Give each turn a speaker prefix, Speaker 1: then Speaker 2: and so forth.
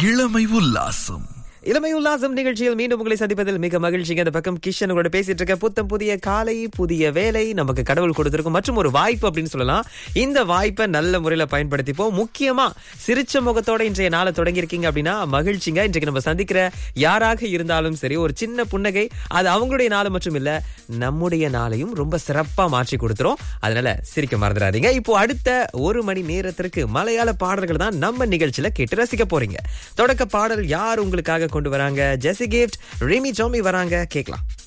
Speaker 1: இளமை உல்லாசம்
Speaker 2: இளமை உல்லாசம் நிகழ்ச்சியில் மீண்டும் உங்களை சந்திப்பதில் மிக மகிழ்ச்சிங்க அந்த பக்கம் கிஷன் உங்களோட பேசிட்டு இருக்க புத்தம் புதிய காலை புதிய வேலை நமக்கு கடவுள் கொடுத்திருக்கும் மற்றும் ஒரு வாய்ப்பு அப்படின்னு சொல்லலாம் இந்த வாய்ப்பை நல்ல முறையில பயன்படுத்திப்போம் முக்கியமா சிரிச்ச முகத்தோட இன்றைய நாளை தொடங்கியிருக்கீங்க அப்படின்னா மகிழ்ச்சிங்க இன்றைக்கு நம்ம சந்திக்கிற யாராக இருந்தாலும் சரி ஒரு சின்ன புன்னகை அது அவங்களுடைய நாள் மட்டும் இல்ல நம்முடைய நாளையும் ரொம்ப சிறப்பா மாற்றி கொடுத்துரும் அதனால சிரிக்க மறந்துடாதீங்க இப்போ அடுத்த ஒரு மணி நேரத்திற்கு மலையாள பாடல்கள் தான் நம்ம நிகழ்ச்சியில கேட்டு ரசிக்க போறீங்க தொடக்க பாடல் யார் உங்களுக்காக கொண்டு வராங்க ஜெசி கிஃப்ட் ரிமி ஜோமி வராங்க கேட்கலாம்